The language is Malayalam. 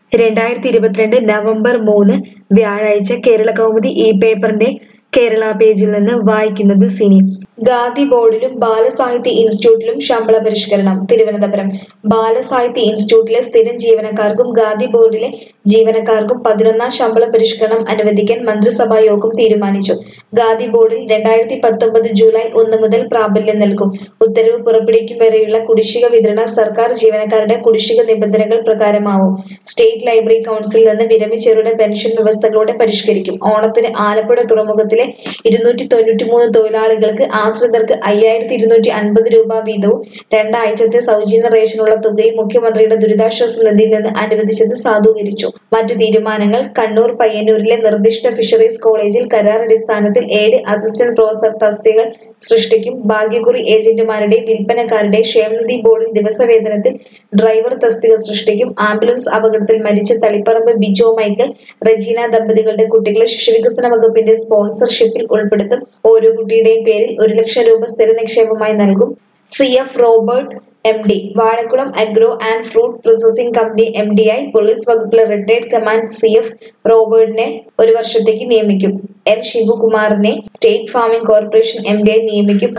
രണ്ടായിരത്തി ഇരുപത്തിരണ്ട് നവംബർ മൂന്ന് വ്യാഴാഴ്ച കേരള കൗമുദി ഈ പേപ്പറിന്റെ കേരള പേജിൽ നിന്ന് വായിക്കുന്നത് സിനി ഗാന്ധി ബോർഡിലും ബാലസാഹിത്യ ഇൻസ്റ്റിറ്റ്യൂട്ടിലും ശമ്പള പരിഷ്കരണം തിരുവനന്തപുരം ബാലസാഹിത്യ ഇൻസ്റ്റിറ്റ്യൂട്ടിലെ സ്ഥിരം ജീവനക്കാർക്കും ഗാന്ധി ബോർഡിലെ ജീവനക്കാർക്കും പതിനൊന്നാം ശമ്പള പരിഷ്കരണം അനുവദിക്കാൻ മന്ത്രിസഭാ യോഗം തീരുമാനിച്ചു ഗാന്ധി ബോർഡിൽ രണ്ടായിരത്തി പത്തൊമ്പത് ജൂലൈ ഒന്ന് മുതൽ പ്രാബല്യം നൽകും ഉത്തരവ് പുറപ്പെടുവിക്കും വരെയുള്ള കുടിശ്ശിക വിതരണം സർക്കാർ ജീവനക്കാരുടെ കുടിശ്ശിക നിബന്ധനകൾ പ്രകാരമാവും സ്റ്റേറ്റ് ലൈബ്രറി കൗൺസിലിൽ നിന്ന് വിരമിച്ചവരുടെ പെൻഷൻ വ്യവസ്ഥകളോടെ പരിഷ്കരിക്കും ഓണത്തിന് ആലപ്പുഴ തുറമുഖത്തിലെ ഇരുന്നൂറ്റി തൊണ്ണൂറ്റി മൂന്ന് തൊഴിലാളികൾക്ക് ആശ്രിതർക്ക് അയ്യായിരത്തി ഇരുന്നൂറ്റി അൻപത് രൂപ വീതവും രണ്ടാഴ്ചത്തെ സൗജന്യ റേഷനുള്ള തുകയും മുഖ്യമന്ത്രിയുടെ ദുരിതാശ്വാസ നിധിയിൽ നിന്ന് അനുവദിച്ചത് സാധൂകരിച്ചു മറ്റു തീരുമാനങ്ങൾ കണ്ണൂർ പയ്യന്നൂരിലെ നിർദ്ദിഷ്ട ഫിഷറീസ് കോളേജിൽ കരാറടിസ്ഥാനത്തിൽ ഏഴ് അസിസ്റ്റന്റ് പ്രൊഫസർ തസ്തികകൾ സൃഷ്ടിക്കും ഭാഗ്യക്കുറി ഏജന്റുമാരുടെയും വിൽപ്പനക്കാരുടെയും ക്ഷേമനിധി ബോർഡിൽ ദിവസവേതനത്തിൽ ഡ്രൈവർ തസ്തിക സൃഷ്ടിക്കും ആംബുലൻസ് അപകടത്തിൽ മരിച്ച തളിപ്പറമ്പ് ബിജോ മൈക്കൽ റെജീന ദമ്പതികളുടെ കുട്ടികളെ ശിശുവികസന വകുപ്പിന്റെ സ്പോൺസർഷിപ്പിൽ ഉൾപ്പെടുത്തും ഓരോ കുട്ടിയുടെയും പേരിൽ ഒരു ലക്ഷം രൂപ സ്ഥിര നിക്ഷേപമായി നൽകും C F Robert M D Vazhakulam agro and fruit processing company M D ആയി പോലീസ് വകുപ്പിലെ റിട്ടയർഡ് കമാൻഡ് സി എഫ് റോബർട്ടിനെ ഒരു വർഷത്തേക്ക് നിയമിക്കും എൻ ശിവകുമാറിനെ state farming corporation M D ആയി നിയമിക്കും